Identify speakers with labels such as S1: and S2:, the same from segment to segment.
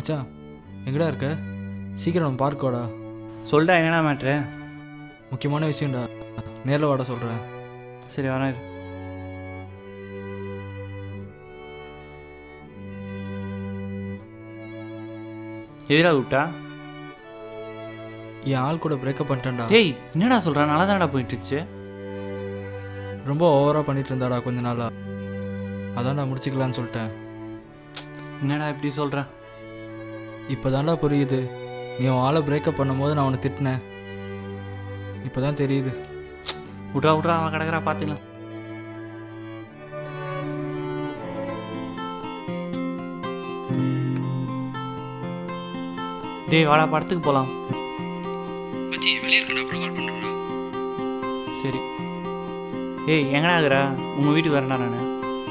S1: மச்சான் எங்கடா இருக்க சீக்கிரம் நம்ம பார்க் வாடா
S2: சொல்டா என்னடா மேட்ரு
S1: முக்கியமான விஷயம்டா நேரில் வாடா சொல்கிறேன்
S2: சரி வரேன் இரு. எதிரா கூப்பிட்டா
S1: என் ஆள் கூட பிரேக்கப் பண்ணிட்டேன்டா
S2: ஏய் என்னடா சொல்ற நல்லா தானடா போயிட்டுருச்சு
S1: ரொம்ப ஓவராக பண்ணிட்டு இருந்தாடா கொஞ்ச நாளா அதான்டா முடிச்சுக்கலான்னு சொல்லிட்டேன்
S2: என்னடா இப்படி சொல்ற
S1: இப்போ தான்டா புரியுது நீ உன் ஆளை பிரேக்கப் பண்ணும்போது நான் உன்னை திட்டினேன் இப்போ தான் தெரியுது
S2: விட்றா விட்றா அவன் கிடக்குறா பார்த்துக்கலாம் டேய் வாடா படத்துக்கு போகலாம் சரி ஏய் எங்கடா இருக்கிற உங்கள் வீட்டுக்கு வரேன்டா நான்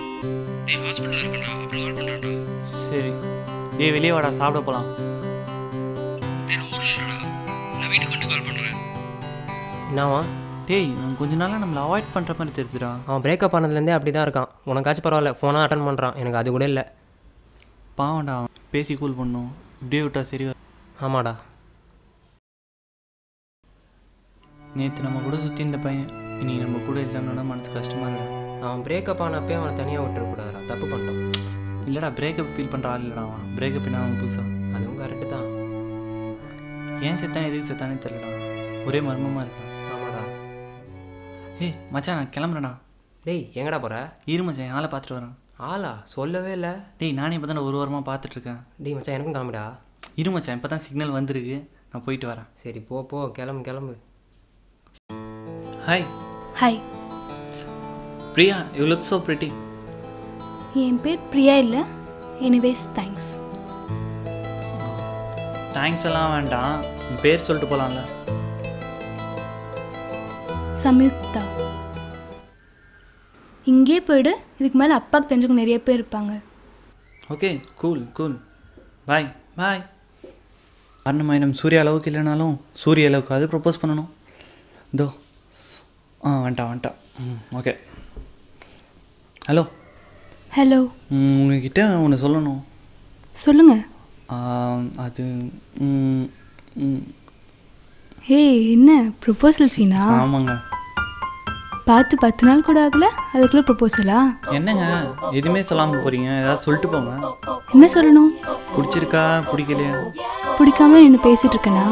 S2: சரி டேய் வெளியே வாடா சாப்பிட போகலாம்
S3: என்னவா
S2: டேய் அவன் கொஞ்ச நாளாக நம்மளை அவாய்ட் பண்ணுற மாதிரி தெரிஞ்சுடா
S3: அவன் பிரேக்கப் ஆனதுலேருந்தே அப்படி தான் இருக்கான் உனக்காச்சும் பரவாயில்ல ஃபோனாக அட்டன் பண்ணுறான் எனக்கு அது கூட இல்லை
S2: பாவம்டா அவன் பேசி கூல் பண்ணும் இப்படியே விட்டா சரி வராது.
S3: ஆமாடா
S2: நேற்று நம்ம கூட சுற்றி இந்த பையன் இனி நம்ம கூட இல்லைன்னா மனசு கஷ்டமாக இல்லை
S3: அவன் பிரேக்கப் ஆனப்பே அவனை தனியாக விட்டுறக்கூடாதுடா தப்பு பண்ணிட்டான்
S2: இல்லைடா பிரேக்கப் ஃபீல் பண்ணுற ஆள் இல்லைடா அவன் பிரேக்கப் என்ன அவன் புதுசா
S3: அதுவும் கரெக்டு தான்
S2: ஏன் செத்தான் எதுக்கு செத்தானே தெரியலடா ஒரே மர்மமாக இருக்கான்
S3: ஆமாடா
S2: ஏய் மச்சான் நான் கிளம்புறேன்டா
S3: டேய் எங்கடா போகிற
S2: இரு மச்சான் என் ஆளை பார்த்துட்டு வரேன்
S3: ஆளா சொல்லவே இல்லை
S2: டேய் நானே இப்போ தான் ஒரு வாரமாக பார்த்துட்ருக்கேன்
S3: டேய் மச்சான் எனக்கும் காமிடா
S2: இரு மச்சான் இப்போ தான் சிக்னல் வந்திருக்கு நான் போயிட்டு வரேன்
S3: சரி போ போ கிளம்பு கிளம்பு
S2: hi
S4: hi
S2: Priya you look so pretty
S4: என் பேர் பிரியா இல்லை எனிவேஸ் தேங்க்ஸ்
S2: தேங்க்ஸ் எல்லாம் வேண்டாம் உன் பேர் சொல்லிட்டு போகலாம்ல
S4: சம்யுக்தா இங்கே போயிடு இதுக்கு மேலே அப்பாவுக்கு தெரிஞ்சவங்க நிறைய பேர் இருப்பாங்க
S2: okay cool cool bye bye அருணமாயிரம் சூர்யா அளவுக்கு இல்லைனாலும் சூரிய அளவுக்கு அது ப்ரப்போஸ் பண்ணணும் இதோ ஆ வந்துட்டான் வந்துட்டான் ம் ஓகே ஹலோ
S4: ஹலோ
S2: உங்ககிட்ட ஒன்று சொல்லணும்
S4: சொல்லுங்க
S2: ஆ, அது ம், ம்,
S4: ஹே என்ன ப்ரொபோசல் சீனா
S2: ஆமாங்க
S4: பார்த்து பத்து நாள் கூட ஆகல அதுக்குள்ளே ப்ரொபோசலா
S2: என்னங்க எதுவுமே சொல்லாமல் போகிறீங்க ஏதாவது சொல்லிட்டு போங்க
S4: என்ன சொல்லணும்
S2: பிடிச்சிருக்கா பிடிக்கலையா
S4: பிடிக்காம நின்று பேசிட்டு இருக்கேனா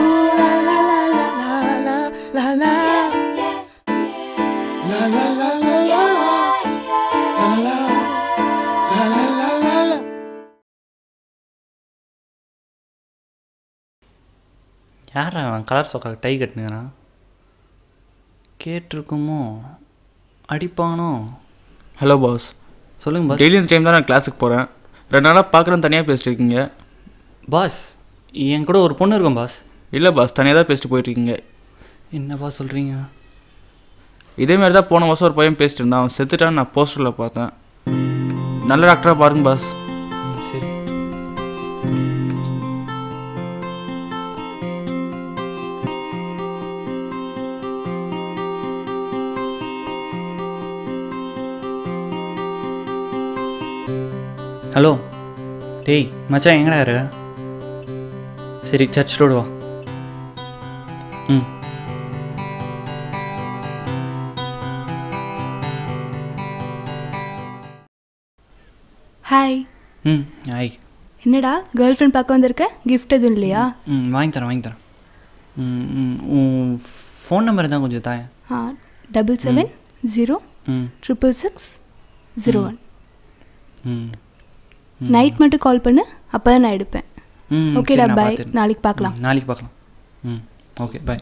S2: யாரா அவன் கலர் சொக்கா டை கட்டுனுங்கிறான் கேட்டிருக்குமோ அடிப்பானோ
S1: ஹலோ பாஸ்
S2: சொல்லுங்க பாஸ்
S1: டெய்லி இந்த டைம் தான் நான் கிளாஸுக்கு போகிறேன் ரெண்டு நாளாக பார்க்குறேன் தனியாக பேசிட்டு இருக்கீங்க
S2: பாஸ் என் கூட ஒரு பொண்ணு இருக்கும் பாஸ்
S1: இல்லை பாஸ் தனியாக தான் பேசிட்டு போயிட்டுருக்கீங்க
S2: என்ன பாஸ் சொல்கிறீங்க
S1: இதே மாதிரி தான் போன வருஷம் ஒரு பையன் பேசிட்டு இருந்தான் அவன் செத்துட்டான்னு நான் போஸ்டரில் பார்த்தேன் நல்ல டாக்டராக பாருங்க பாஸ்
S2: ம், சரி ஹலோ டேய் மச்சான் எங்கடா இருக்க சரி சர்ச் ரோடு வா ம்
S4: ஹாய்
S2: ம் ஆய்
S4: என்னடா கேர்ள் ஃப்ரெண்ட் பார்க்க வந்திருக்க கிஃப்ட் எதுவும் இல்லையா
S2: ம் வாங்கி தரேன் வாங்கி தரேன் ம் ம் உன் ஃபோன் நம்பர் தான் கொஞ்சம் தாயேன்
S4: ஆ டபுள் செவன் ஜீரோ
S2: ம்
S4: ட்ரிபிள் சிக்ஸ் ஜீரோ ஒன்
S2: ம்
S4: நைட் மட்டும் கால் பண்ணு அப்போ தான் நான் எடுப்பேன்
S2: ம்
S4: ஓகேடா
S2: சரி, நான்
S4: பாய்
S2: பார்த்துறேன்.
S4: நாளைக்கு பார்க்கலாம்
S2: ம், நாளைக்கு பார்க்கலாம் ம் ஓகே பாய்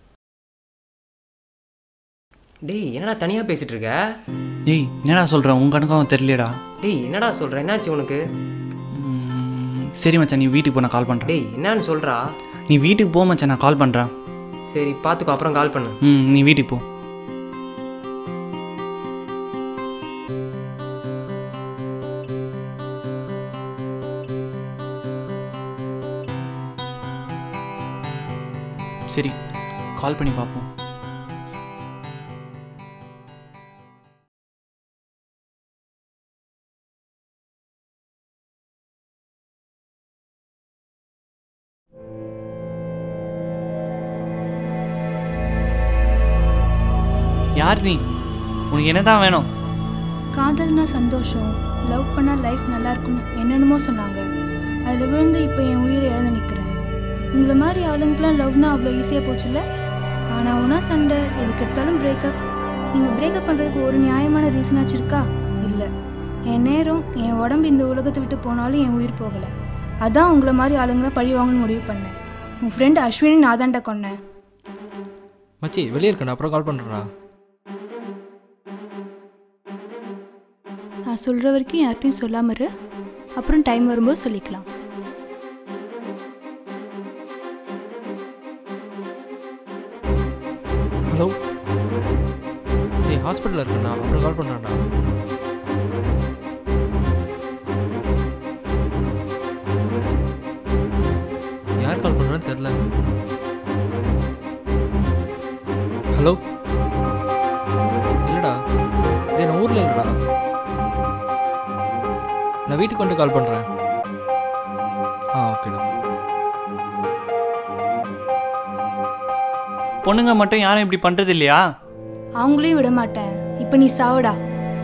S3: டேய் என்னடா தனியாக பேசிட்டு இருக்க
S2: டேய் என்னடா சொல்கிறேன் உன் கணக்கும் அவன் தெரியலடா
S3: டேய் என்னடா சொல்கிற என்னாச்சு உனக்கு
S2: ம், சரி மச்சான் நீ வீட்டுக்கு போ நான் கால் பண்ணுறேன்
S3: டேய் என்னன்னு சொல்கிறா
S2: நீ வீட்டுக்கு போ மச்சான் நான் கால் பண்ணுறேன்
S3: சரி பார்த்துக்கோ அப்புறம் கால் பண்ணு
S2: ம் நீ வீட்டுக்கு போ சரி கால் பண்ணி பார்ப்போம் யார் நீ உனக்கு என்ன தான் வேணும்
S4: காதல்னா சந்தோஷம் லவ் பண்ணால் லைஃப் நல்லா இருக்கும்னு என்னென்னமோ சொன்னாங்க அதில் விழுந்து இப்போ என் உயிரை இழந்து நிற்கிறேன் உங்களை மாதிரி ஆளுங்கெலாம் லவ்னா அவ்வளோ ஈஸியாக போச்சுல்ல ஆனால் உனா சண்டை எதுக்கு எடுத்தாலும் பிரேக்கப் நீங்கள் பிரேக்கப் பண்ணுறதுக்கு ஒரு நியாயமான ரீசனாச்சும் இருக்கா இல்லை என் நேரம் என் உடம்பு இந்த உலகத்தை விட்டு போனாலும் என் உயிர் போகலை அதான் உங்களை மாதிரி ஆளுங்களை பழி வாங்கணும்னு முடிவு பண்ணேன் உன் ஃப்ரெண்ட் அஸ்வினி நான் தான்டா கொன்னேன்
S5: மச்சி வெளியே இருக்கேன் அப்புறம் கால் பண்ணுறேன்டா
S4: நான் சொல்கிற வரைக்கும் யார்கிட்டையும் சொல்லாம இரு அப்புறம் டைம் வரும்போது சொல்லிக்கலாம்
S5: ஹலோ டேய் ஹாஸ்பிட்டலில் இருக்கேன்டா அப்புறம் கால் பண்ணுறேன்டா யார் கால் பண்ணுறான்னு தெரில ஹலோ இல்லைடா டேய் நான் ஊரில் இல்லைடா நான் வீட்டுக்கு வந்து கால் பண்ணுறேன் ஆ ஓகேடா
S2: பொண்ணுங்க மட்டும் யாரும் இப்படி பண்ணுறது இல்லையா
S4: அவங்களையும் விட மாட்டேன் இப்போ நீ சாவுடா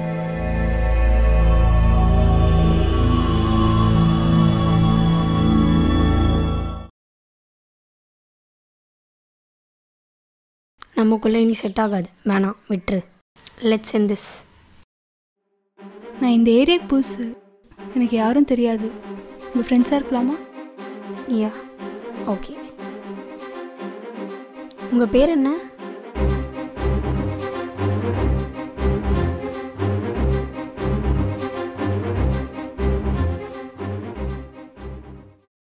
S6: நமக்குள்ளே இனி செட் ஆகாது வேணாம் விட்டுரு லெட்ஸ் என் திஸ்
S4: நான் இந்த ஏரியாவுக்கு புதுசு எனக்கு யாரும் தெரியாது உங்கள் ஃப்ரெண்ட்ஸாக இருக்கலாமா
S6: யா ஓகே உங்கள் பேர் என்ன